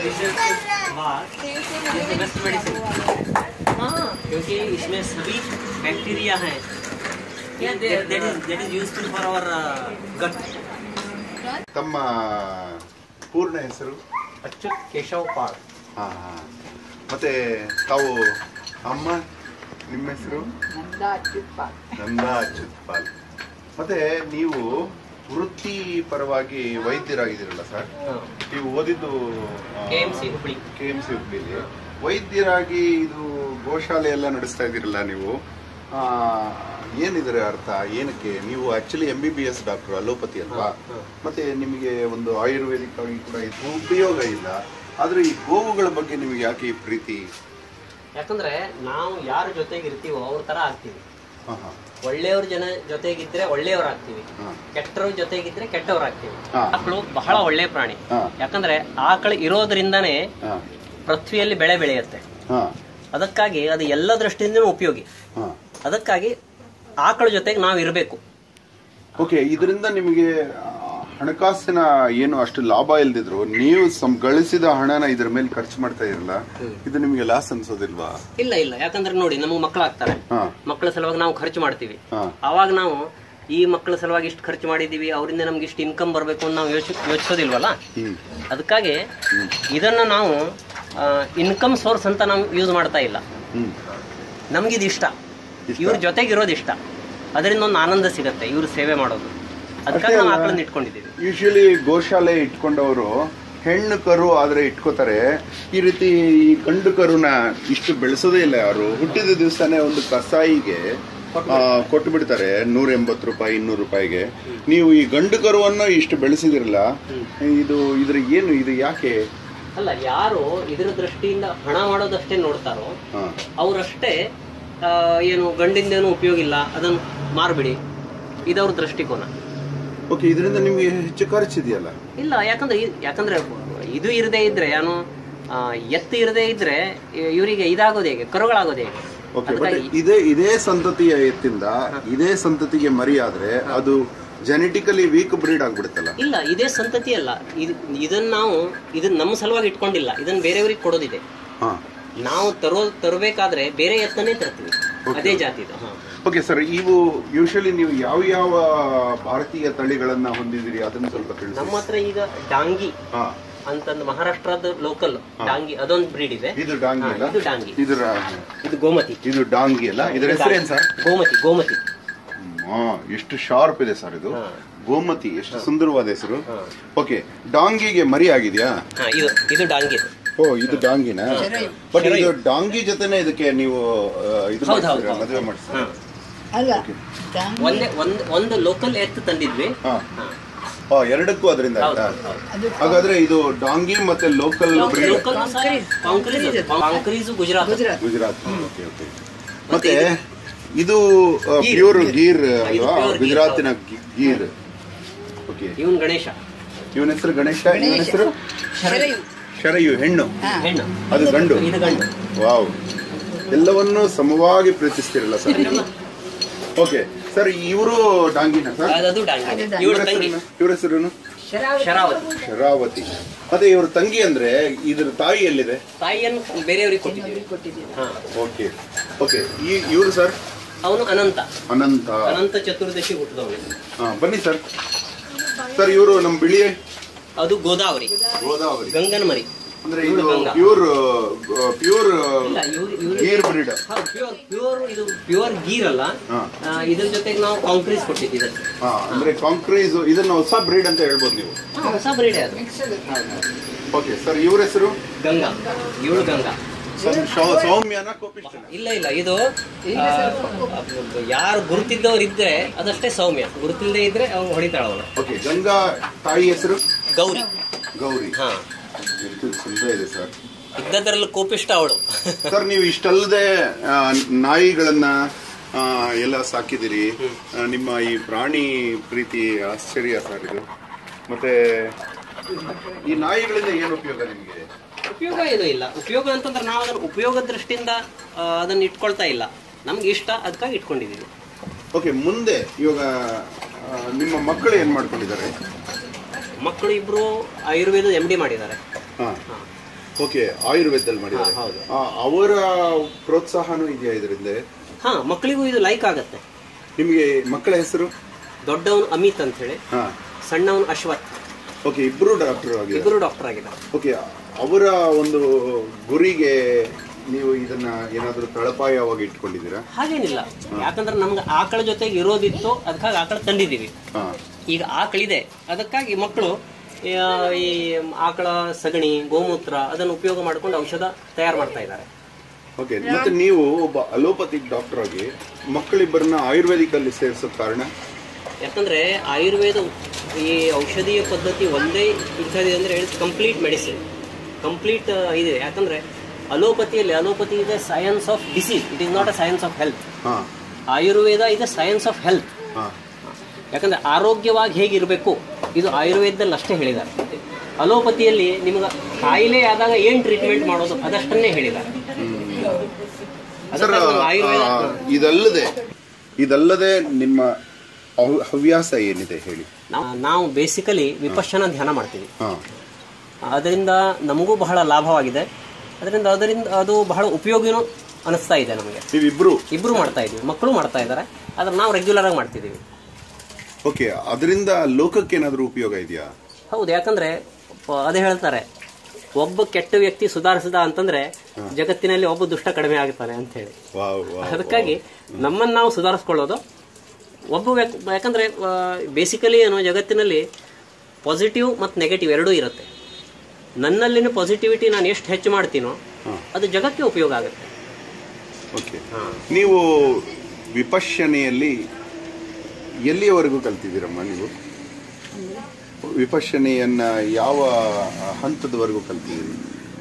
Reason बाद this the best medicine हाँ क्योंकि इसमें सभी बैक्टीरिया हैं that is that is useful for our gut ತಮ್ಮ ಪೂರ್ಣ ಹೆಸರು अच्युत केशव पाल ಹಾ ಹಾ ಮತ್ತೆ ತಾವು ಅಮ್ಮ ನಿಮ್ಮ ಹೆಸರು ನಂದಾ ಅಚ್ಯುತ್ ಪಾಲ್ ಮತ್ತೆ ನೀವು ವೃತ್ತಿ ಪರವಾಗಿ ವೈದ್ಯರಾಗಿದ್ದೀರಲ್ಲ ಸರ್ ನೀವು ಓದಿದ್ದು KMC Hubli. K M C ಹುಬ್ಳಿಲಿ ವೈದ್ಯರಾಗಿ ಇದು ಗೋಶಾಲೆ ಎಲ್ಲ ನಡೆಸ್ತಾ ಇದ್ದೀರಲ್ಲ ನೀವು ಆ, ಏನಿದ್ರೆ ಅರ್ಥ ಏನಕ್ಕೆ ನೀವು actually M B B S doctor allopathy ಅಲ್ವಾ ಹಾ, ಹಾ. ಮತ್ತೆ ನಿಮಗೆ ಒಂದು ಆಯುರ್ವೇದಿಕ್ ಆಗಿ ಕೂಡ ಇದು ಉಪಯೋಗ ಇಲ್ಲ ಆದ್ರೆ ಈ ಗೋವುಗಳ ಬಗ್ಗೆ ನಿಮಗೆ ಯಾಕೆ ಈ ಪ್ರೀತಿ ಯಾಕಂದ್ರೆ ನಾವು ಯಾರ ಜೊತೆಗೆ ಇರ್ತೀವೋ ಅವ್ರ ತರ ಆಗ್ತೀವಿ ಹಾ ಹಾ ಒಳ್ಳೆಯವ್ರ ಜನ ಜೊತೆಗಿದ್ರೆ ಒಳ್ಳೆಯವರಾಗ್ತೀವಿ ಹಾ. ಕೆಟ್ಟವ್ರ ಜೊತೆಗಿದ್ರೆ ಕೆಟ್ಟವರಾಗ್ತೀವಿ ಹಾ. ಆಕಳು ಬಹಳ ಒಳ್ಳೆಯ ಪ್ರಾಣಿ ಹಾ. ಯಾಕಂದ್ರೆ ಆಕಳು ಇರೋದ್ರಿಂದನೇ ಹಾ ಪೃಥ್ವಿಯಲ್ಲಿ ಬೆಳೆ ಬೆಳೆಯುತ್ತೆ ಹಾ ಅದಕ್ಕಾಗಿ ಅದು ಎಲ್ಲ ದೃಷ್ಟಿಯಿಂದನೂ ಉಪಯೋಗಿ ಹಾ ಅದಕ್ಕಾಗಿ ಆಕಳ ಜೊತೆಗೆ ನಾವು ಇರಬೇಕು ಓಕೆ ಇದರಿಂದ ನಿಮಗೆ ಆ, ಹಣಕಾಸಿನ ಏನು ಅಷ್ಟು ಲಾಭ ಇಲ್ದಿದ್ರು ನೀವು ಸಂ ಗಳಿಸಿದ ಹಣನ ಇದ್ರ ಮೇಲೆ ಖರ್ಚು ಮಾಡ್ತಾ ಇರಲ್ಲ ಇದು ನಿಮಗೆ ಲಾಸ್ ಅನ್ಸೋದಿಲ್ವಾ ಇಲ್ಲ ಇಲ್ಲ ಯಾಕಂದ್ರೆ ನೋಡಿ ನಮಗೆ ಮಕ್ಕಳಾಗ್ತಾರೆ ಹಾ ಮಕ್ಕಳ ಸಲುವಾಗಿ ನಾವು ಖರ್ಚು ಮಾಡ್ತೀವಿ ಹಾ. ಅವಾಗ ನಾವು ಈ ಮಕ್ಕಳ ಸಲುವಾಗಿ ಇಷ್ಟು ಖರ್ಚು ಮಾಡಿದೀವಿ ಅವರಿಂದ ನಮ್ಗೆ ಇಷ್ಟು ಇನ್ಕಮ್ ಬರಬೇಕು ಅಂತ ನಾವು ಯೋಚ ಯೋಚಿಸೋದಿಲ್ವಲ್ಲ ಹ್ಮ್ ಅದಕ್ಕಾಗಿ ಇದನ್ನ ನಾವು ಇನ್ಕಮ್ ಸೋರ್ಸ್ ಅಂತ ನಾವು ಯೂಸ್ ಮಾಡ್ತಾ ಇಲ್ಲ ಹ್ಮ್ ನಮ್ಗಿದು ಇಷ್ಟ ಇಷ್ಟ. ಇವ್ರ ಜೊತೆಗಿರೋದು ಇಷ್ಟ ಅದರಿಂದ ಒಂದು ಆನಂದ ಸಿಗತ್ತೆ ಇವ್ರ ಸೇವೆ ಮಾಡೋದು ಅದಕ್ಕಾಗಿ ನಾವು ಆಕಳನ್ನ ಇಟ್ಕೊಂಡಿದ್ದೀವಿ ಯೂಶಲಿ ಗೋಶಾಲೆ ಇಟ್ಕೊಂಡವರು ಹೆಣ್ಣು ಕರು ಆದ್ರೆ ಇಟ್ಕೋತಾರೆ ಈ ರೀತಿ ಈ ಗಂಡು ಕರುನ ಇಷ್ಟು ಬೆಳೆಸೋದೇ ಇಲ್ಲ ಯಾರು ಹುಟ್ಟಿದ ದಿವಸನೇ ಒಂದು ಕಸಾಯಿಗೆ ಆ, ಕೊಟ್ಟು ಬಿಡ್ತಾರೆ ನೂರ ಎಂಬತ್ತು ರೂಪಾಯಿ ಇನ್ನೂರು ರೂಪಾಯಿಗೆ ನೀವು ಈ ಗಂಡು ಕರುವನ್ನು ಇಷ್ಟು ಬೆಳೆಸಿದಿರಲ್ಲ ಇದು ಇದ್ರ ಏನು ಇದು ಯಾಕೆ ಅಲ್ಲ ಯಾರು ಇದರ ದೃಷ್ಟಿಯಿಂದ ಹಣ ಮಾಡೋದಷ್ಟೇ ನೋಡ್ತಾರೋ ಹಾ ಅವರಷ್ಟೇ ಆ, ಏನು ಗಂಡಿಂದೇನು ಉಪಯೋಗ ಇಲ್ಲ ಅದನ್ನು ಮಾರ್ಬಿಡಿ ಇದವ್ರ ದೃಷ್ಟಿಕೋನ ಓಕೆ ಇದರಿಂದ ನಿಮ್ಗೆ ಹೆಚ್ಚು ಖರ್ಚಿದೆಯಲ್ಲ ಇಲ್ಲ ಯಾಕಂದ್ರೆ ಇ- ಯಾಕಂದ್ರೆ ಇದು ಇರದೇ ಇದ್ರೆ ಏನು ಆ, ಎತ್ತು ಇರದೇ ಇದ್ರೆ ಇ- ಇವರಿಗೆ ಇದಾಗೋದು ಹೇಗೆ ಕರುಗಳಾಗೋದು ಹೇಗೆ ಓಕೆ ಬಟ್ ಅದಕ್ಕಾಗಿ ಇದೇ ಇದೇ ಸಂತತಿಯ ಎತ್ತಿಂದ ಇದೇ ಸಂತತಿಗೆ ಮರಿ ಆದ್ರೆ ಅದು ಜೆನೆಟಿಕಲಿ ವೀಕ್ ಬ್ರೀಡ್ ಆಗ್ಬಿಡುತ್ತಲ್ಲ ಇಲ್ಲ ಇದೇ ಸಂತತಿ ಅಲ್ಲ ಇದು ಇದನ್ನ ನಾವು ಇದನ್ನ ನಮ್ಮ ಸಲುವಾಗಿ ಇಟ್ಕೊಂಡಿಲ್ಲ ಇದನ್ನ ಬೇರೆಯವ್ರಿಗೆ ಕೊಡೋದಿದೆ ಹಾ ನಾವು ತರೋ ತರಬೇಕಾದ್ರೆ ಬೇರೆ ಎತ್ತನ್ನೇ ತರ್ತೀವಿ ಅದೇ ಜಾತಿದು ಹಾ ಓಕೆ ಸರ್ ಇವು ಯೂಶಲಿ ನೀವು ಯಾವ ಯಾವ ಭಾರತೀಯ ತಳಿಗಳನ್ನ ಹೊಂದಿದ್ದೀರಿ ಅದನ್ನ ಸ್ವಲ್ಪ ತಿಳಿಸಿ ನಮ್ಮ ಹತ್ರ ಈಗ ಡಾಂಗಿ ಹಾ ಅಂತಂದು ಮಹಾರಾಷ್ಟ್ರದ ಲೋಕಲ್ ಡಾಂಗಿ ಅದೊಂದು ಬ್ರೀಡ್ ಇದೆ ಇದು ಡಾಂಗಿ ಹಾ, ಅಲ್ಲ ಇದು ಡಾಂಗಿ ಇದು ರಾ- ಇದು ಗೋಮತಿ ಇದು ಡಾಂಗಿ ಅಲ್ಲ ಇದರ ಹೆಸರೇನ್ ಸರ್ ಗೋಮತಿ ಗೋಮತಿ ಹಾ ಎಷ್ಟು ಶಾರ್ಪ್ ಇದೆ ಸರ್ ಇದು ಹಾ. ಗೋಮತಿ ಎಷ್ಟು ಸುಂದರವಾದ ಹೆಸರು ಹಾ. ಓಕೆ ಡಾಂಗಿಗೆ ಮರಿ ಆಗಿದ್ಯಾ ಹಾ ಇದು ಇದು ಡಾಂಗಿ ಇದು. ಓ ಇದು ಡಾಂಗಿನ ಬಟ್ ಇದು ಡಾಂಗಿ ಜೊತೆನೆ ಇದಕ್ಕೆ ನೀವು ಆ, ಇದು ಹೌದು, ಹೌದು, ಮಾಡ್ತೀರಾ? ಹೌದು. ಮದುವೆ ಮಾಡಿಸ್ತೀರಾ ಹಾ ಅಲ್ಲ ಒಂದೇ ಒಂದ್ ಒಂದು ಲೋಕಲ್ ಎತ್ತು ತಂದಿದ್ವಿ ಹಾ ಹಾ. ಓ ಎರಡಕ್ಕೂ ಅದರಿಂದ ಹೌದು, ಆಯ್ತಾ? ಹೌದು. ಅದು ಹಾಗಾದ್ರೆ ಇದು ಡಾಂಗಿ ಮತ್ತೆ local breed local Kankrej. Kankrej Kankrej Gujarat Gujarat Gujarat okay okay ಮತ್ತೆ ಮತ್ತೆ ಇದು ಗೀರ್, ಪ್ಯೂರ್ ಗೀರ್. ಗೀರ್ ಇದು ಅಲ್ವಾ pure ಗೀರ್, ಗುಜರಾತಿನ ಗಿ- ಗೀರ್ ಓಕೆ ಇವನ್ ಗಣೇಶ ಇವನ ಹೆಸರು ಗಣೇಶ ಇವನ ಹೆಸರು ಶರಯು ಶರಯು ಹೆಣ್ಣು ಹಾ ಹೆಣ್ಣು ಅದು ಗಂಡು ಇದು ಗಂಡು ವಾವ್ ಎಲ್ಲವನ್ನೂ ಸಮವಾಗಿ ಪ್ರೀತಿಸ್ತಿರಲ್ಲ ಸರ್ ಓಕೆ ಸರ್ ಇವರು ಡಾಂಗಿನ ಸರ್ ಅದು ಡಾಂಗಿ ಅದು ಡಾಂಗಿ. ಇವಳ ಇವ್ರ ತಂಗಿ ಹೆಸರೇನು? ಇವ್ರ ಹೆಸರೇನು ಶರಾವತಿ ಶರಾವತಿ ಮತ್ತೆ ಇವ್ರ ತಂಗಿ ಅಂದ್ರೆ ಇದ್ರ ತಾಯಿ ಎಲ್ಲಿದೆ ತಾಯಿಯನ್ನು ಬೇರೆಯವ್ರಿಗೆ ಕೊಟ್ಟಿದ್ದೀವಿ ಕೊಟ್ಟಿದ್ದೀವಿ ಹಾ ಓಕೆ ಓಕೆ ಈ ಇವರು ಸರ್ ಅವನು ಅನಂತ ಅನಂತ ಅನಂತ ಚತುರ್ದಶಿ ಹುಟ್ಟಿದವನು ಹಾ ಬನ್ನಿ ಸರ್ ಸರ್ ಇವರು ನಮ್ಮ ಬಿಳಿ ಅದು ಗೋದಾವರಿ ಗೋದಾವರಿ ಗಂಗನ ಮರಿ ಅಂದ್ರೆ ಇವ್ಳು ಇದು ಗಂಗಾ. ಪ್ಯೂರ್ ಪ್ಯೂರ್ ಇಲ್ಲ ಇವ್ರು ಇವ್ರು ಗೀರ್ ಬ್ರೀಡ್ ಹೌದು ಪ್ಯೂರ್ ಪ್ಯೂರ್ ಇದು ಪ್ಯೂರ್ ಗೀರ್ ಅಲ್ಲ ಹಾ. ಆ, ಇದ್ರ ಜೊತೆಗೆ ನಾವು ಕಾಂಕ್ರೀಸ್ ಕೊಟ್ಟಿದ್ದೀವಿ ಅದಕ್ಕೆ. ಹಾ ಅಂದ್ರೆ ಕಾಂಕ್ರೀಸ್ ಇದನ್ನ ಹೊಸ ಬ್ರೀಡ್ ಅಂತ ಹೇಳ್ಬೋದು ನೀವು ಹಾ, ಹೊಸ ಬ್ರೀಡ್ ಅದು ಓಕೆ ಸರ್ ಇವ್ರ ಹೆಸರು ಗಂಗಾ ಇವಳು ಗಂಗಾ ಸೌ- ಸೌ- ಸೌಮ್ಯನ ಕೋಪಿಷ್ಠನ ಇಲ್ಲ ಇಲ್ಲ ಇದು ಆ, ಯಾರು ಗುರುತಿದ್ದವ್ರು ಇದ್ರೆ ಅದಷ್ಟೇ ಸೌಮ್ಯ ಗುರುತಿಲ್ಲದೆ ಇದ್ರೆ ಅವ್ನು ಹೊಡಿತಾಳ ಅವಳು ಓಕೆ ಗಂಗಾ ತಾಯಿ ಹೆಸರು ಗೌರಿ ಗೌರಿ ಹಾ ಎಷ್ಟು ಸುಂದರ ಇದೆ ಸರ್ ಇದ್ದದ್ರಲ್ಲಿ ಕೋಪಿಷ್ಟ ಅವಳು ಸರ್ ನೀವು ಇಷ್ಟಲ್ಲದೆ ಆ, ನಾಯಿಗಳನ್ನ ಆ, ಎಲ್ಲ ಸಾಕಿದಿರಿ ಆ, ನಿಮ್ಮ ಈ ಪ್ರಾಣಿ ಪ್ರೀತಿ ಆಶ್ಚರ್ಯ ಸರ್ ಇದು ಮತ್ತೆ ಈ ನಾಯಿಗಳಿಂದ ಏನು ಉಪಯೋಗ ನಿಮಗೆ ಉಪಯೋಗ ಏನು ಇಲ್ಲ ಉಪಯೋಗ ಅಂತಂದ್ರೆ ನಾವು ಅದನ್ನ ಉಪಯೋಗ ದೃಷ್ಟಿಯಿಂದ ಆ, ಅದನ್ನ ಇಟ್ಕೊಳ್ತಾ ಇಲ್ಲ ನಮ್ಗೆ ಇಷ್ಟ ಅದಕ್ಕಾಗಿ ಇಟ್ಕೊಂಡಿದೀವಿ ಓಕೆ ಮುಂದೆ ಇವಾಗ ಆ, ನಿಮ್ಮ ಮಕ್ಕಳು ಏನ್ ಮಾಡ್ಕೊಂಡಿದ್ದಾರೆ ಮಕ್ಕಳು ಇಬ್ರು ಆಯುರ್ವೇದ ಎಂ ಡಿ ಮಾಡಿದ್ದಾರೆ ಹಾ ಹಾ. ಓಕೆ ಆಯುರ್ವೇದದಲ್ಲಿ ಮಾಡಿದ್ದಾರೆ ಹಾ, ಹೌದು. ಆ, ಅವರ ಪ್ರೋತ್ಸಾಹನೂ ಇದೆಯಾ ಇದರಿಂದ ಹಾ ಮಕ್ಕಳಿಗೂ ಇದು ಲೈಕ್ ಆಗತ್ತೆ ನಿಮಗೆ ಮಕ್ಕಳ ಹೆಸರು ದೊಡ್ಡವನು ಅಮಿತ್ ಅಂತ ಹೇಳಿ ಹಾ ಸಣ್ಣವನು ಅಶ್ವಥ್ ಓಕೆ ಇಬ್ರು ಡಾಕ್ಟರ್ ಆಗಿದ್ದಾರೆ ಇಬ್ಬರು ಡಾಕ್ಟರ್ ಆಗಿದ್ದಾರೆ ಓಕೆ ಅವರ ಒಂದು ಗುರಿಗೆ ನೀವು ಇದನ್ನ ಏನಾದರೂ ತಳಪಾಯವಾಗಿ ಇಟ್ಕೊಂಡಿದ್ದೀರಾ ಹಾಗೇನಿಲ್ಲ ಯಾಕಂದ್ರೆ ನಮ್ಗೆ ಆಕಳ ಜೊತೆಗೆ ಇರೋದಿತ್ತು ಅದಕ್ಕಾಗಿ ಆಕಳ ತಂದಿದ್ದೀವಿ ಹಾ ಈಗ ಆಕಳಿದೆ ಅದಕ್ಕಾಗಿ ಮಕ್ಕಳು ಆ, ಈ ಆಕಳ ಸಗಣಿ ಗೋಮೂತ್ರ ಅದನ್ನು ಉಪಯೋಗ ಮಾಡ್ಕೊಂಡು ಔಷಧ ತಯಾರು ಮಾಡ್ತಾ ಇದ್ದಾರೆ ಓಕೆ ಮತ್ತೆ ನೀವು ಒಬ್ಬ ಅಲೋಪತಿಕ್ ಡಾಕ್ಟರ್ ಆಗಿ ಮಕ್ಕಳಿಬ್ಬರನ್ನ ಆಯುರ್ವೇದಿಕ್ ಅಲ್ಲಿ ಸೇರಿಸೋ ಕಾರಣ ಯಾಕಂದ್ರೆ ಆಯುರ್ವೇದ ಈ ಔಷಧೀಯ ಪದ್ಧತಿ ಒಂದೇ ಇಂಥದ್ದು ಅಂದ್ರೆ ಕಂಪ್ಲೀಟ್ ಮೆಡಿಸಿನ್ ಕಂಪ್ಲೀಟ್ ಇದೆ ಯಾಕಂದ್ರೆ ಅಲೋಪತಿಯಲ್ಲಿ ಅಲೋಪತಿ ಇದೆ science of disease it is not a science of health ಹಾ ಆಯುರ್ವೇದ ಇದೆ ಸೈನ್ಸ್ ಆಫ್ ಹೆಲ್ತ್ ಹಾ ಯಾಕಂದ್ರೆ ಆರೋಗ್ಯವಾಗಿ ಹೇಗಿರಬೇಕು ಇದು ಆಯುರ್ವೇದದಲ್ಲಿ ಅಷ್ಟೇ ಹೇಳಿದ್ದಾರೆ ಅಲೋಪತಿಯಲ್ಲಿ ನಿಮ್ಗೆ ಕಾಯಿಲೆ ಆದಾಗ ಏನು ಟ್ರೀಟ್ಮೆಂಟ್ ಮಾಡೋದು ಅದಷ್ಟನ್ನೇ ಹೇಳಿದ್ದಾರೆ ಸರ್ ಅದಕ್ಕಾಗಿ ನಮ್ಗೆ ಆಯುರ್ವೇದ ಆ, ಇದಲ್ಲದೆ ಇದಲ್ಲದೆ ನಿಮ್ಮ ಹವ್- ಹವ್ಯಾಸ ಏನಿದೆ ಹೇಳಿ ನಾವು- ನಾವು ಬೇಸಿಕಲಿ ವಿಪಶ್ಯನ ಧ್ಯಾನ ಮಾಡ್ತೀವಿ ಹಾ ಅದರಿಂದ ನಮಗೂ ಬಹಳ ಲಾಭವಾಗಿದೆ ಅದರಿಂದ ಅದರಿಂದ ಅದು ಬಹಳ ಉಪಯೋಗಿನೂ ಅನಿಸ್ತಾ ಇದೆ ನಮಗೆ ನೀವಿಬ್ರು ಇಬ್ರು ಮಾಡ್ತಾ ಇದೀವಿ ಮಕ್ಕಳು ಮಾಡ್ತಾ ಇದ್ದಾರೆ ಆದ್ರೆ ನಾವು ರೆಗ್ಯುಲರ್ ಆಗಿ ಮಾಡ್ತಿದ್ದೀವಿ ಓಕೆ ಅದರಿಂದ ಲೋಕಕ್ಕೆ ಏನಾದರೂ ಉಪಯೋಗ ಇದೆಯಾ ಹೌದು ಯಾಕಂದ್ರೆ ಪ- ಅದೇ ಹೇಳ್ತಾರೆ ಒಬ್ಬ ಕೆಟ್ಟ ವ್ಯಕ್ತಿ ಸುಧಾರಿಸಿದ ಅಂತಂದ್ರೆ ಜಗತ್ತಿನಲ್ಲಿ ಒಬ್ಬ ದುಷ್ಟ ಕಡಿಮೆ ಆಗುತ್ತಾನೆ ಅಂತ ಹೇಳಿ ವಾವ್ ವಾವ್ ಅದಕ್ಕಾಗಿ ನಮ್ಮನ್ನು ನಾವು ಸುಧಾರಿಸ್ಕೊಳ್ಳೋದು ಒಬ್ಬ ವ್ಯಕ್ ಯಾಕಂದ್ರೆ ಬೇಸಿಕಲಿ ಏನು ಜಗತ್ತಿನಲ್ಲಿ ಪಾಸಿಟಿವ್ ಮತ್ತು ನೆಗೆಟಿವ್ ಎರಡೂ ಇರುತ್ತೆ ನನ್ನಲ್ಲಿನ ಪಾಸಿಟಿವಿಟಿ ನಾನು ಎಷ್ಟು ಹೆಚ್ಚು ಮಾಡ್ತೀನೋ ಅದು ಜಗಕ್ಕೆ ಉಪಯೋಗ ಆಗುತ್ತೆ ಓಕೆ ನೀವು ವಿಪಶ್ಯನೆಯಲ್ಲಿ ಎಲ್ಲಿಯವರೆಗೂ ಕಲ್ತಿದ್ದೀರಮ್ಮ ನೀವು ವಿಪಶ್ಯನೆಯನ್ನ ಯಾವ ಹಂತದವರೆಗೂ ಕಲ್ತಿದ್ದೀರಿ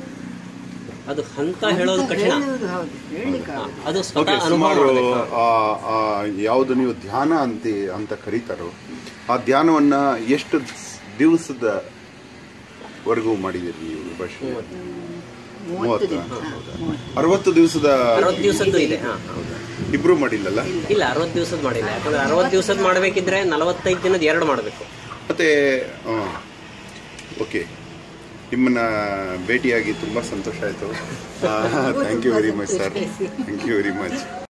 ಅದು ಹಂತ ಹೇಳೋದು ಕಠಿಣ ಹಾ, ಅದು ಓಕೆ ಸ್ವತಃ ಅನುಭವ ಸುಮಾರು ಮಾಡ್ಬೇಕು. ಆ, ಆ, ಯಾವುದು ನೀವು ಧ್ಯಾನ ಅಂತ ಅಂತ ಕರೀತಾರೋ ಆ ಧ್ಯಾನವನ್ನ ಎಷ್ಟು ದಿವಸದ ವರೆಗೂ ಮಾಡಿದಿರಿ ನೀವು ವಿಪಶ್ಯನೆ ಮೂವತ್ತು ಅರವತ್ತು ದಿವಸದ ಅರವತ್ತು ದಿವಸದ್ದು ಇದೆ ಹಾ ಹೌದು ಇಬ್ರು ಮಾಡಿಲ್ಲಲ್ಲ ಇಲ್ಲ ಅರವತ್ತು ದಿವಸದ ಮಾಡಿಲ್ಲ ಯಾಕಂದ್ರೆ ಅರವತ್ತು ದಿವಸದ ಮಾಡಬೇಕಿದ್ರೆ ನಲವತ್ತೈದು ದಿನದ ಎರಡು ಮಾಡಬೇಕು ಮತ್ತೆ ಓಕೆ ನಿಮ್ಮನ್ನ ಭೇಟಿಯಾಗಿ ತುಂಬಾ ಸಂತೋಷ ಆಯಿತು thank you very much sir thank you very much